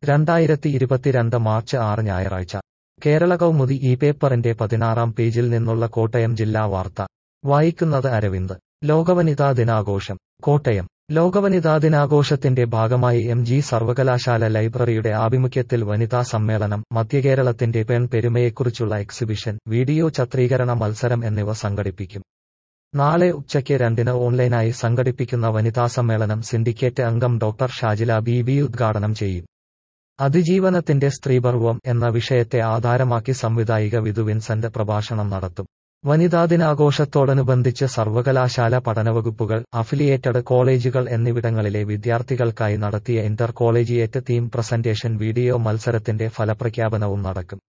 രണ്ടായിരത്തി ഇരുപത്തിരണ്ട് മാർച്ച് ആറ് ഞായറാഴ്ച കേരള കൗമുദി ഈ പേപ്പറിന്റെ പതിനാറാം പേജിൽ നിന്നുള്ള കോട്ടയം ജില്ലാ വാർത്ത വായിക്കുന്നത് അരവിന്ദ് ലോകവനിതാ ദിനാഘോഷം കോട്ടയം ലോകവനിതാ ദിനാഘോഷത്തിന്റെ ഭാഗമായി എം ജി സർവകലാശാല ലൈബ്രറിയുടെ ആഭിമുഖ്യത്തിൽ വനിതാ സമ്മേളനം മധ്യകേരളത്തിന്റെ പെൺ പെരുമയെക്കുറിച്ചുള്ള എക്സിബിഷൻ വീഡിയോ ചിത്രീകരണ മത്സരം എന്നിവ സംഘടിപ്പിക്കും നാളെ ഉച്ചയ്ക്ക് രണ്ടിന് ഓൺലൈനായി സംഘടിപ്പിക്കുന്ന വനിതാ സമ്മേളനം സിൻഡിക്കേറ്റ് അംഗം ഡോക്ടർ ഷാജില ബി ബി ഉദ്ഘാടനം ചെയ്യും അതിജീവനത്തിന്റെ സ്ത്രീപർവം എന്ന വിഷയത്തെ ആധാരമാക്കി സംവിധായിക വിധു വിൻസെന്റ് പ്രഭാഷണം നടത്തും വനിതാ ദിനാഘോഷത്തോടനുബന്ധിച്ച് സർവകലാശാല പഠനവകുപ്പുകൾ അഫിലിയേറ്റഡ് കോളേജുകൾ എന്നിവിടങ്ങളിലെ വിദ്യാർത്ഥികൾക്കായി നടത്തിയ inter collegiate theme presentation video മത്സരത്തിന്റെ ഫലപ്രഖ്യാപനവും നടക്കും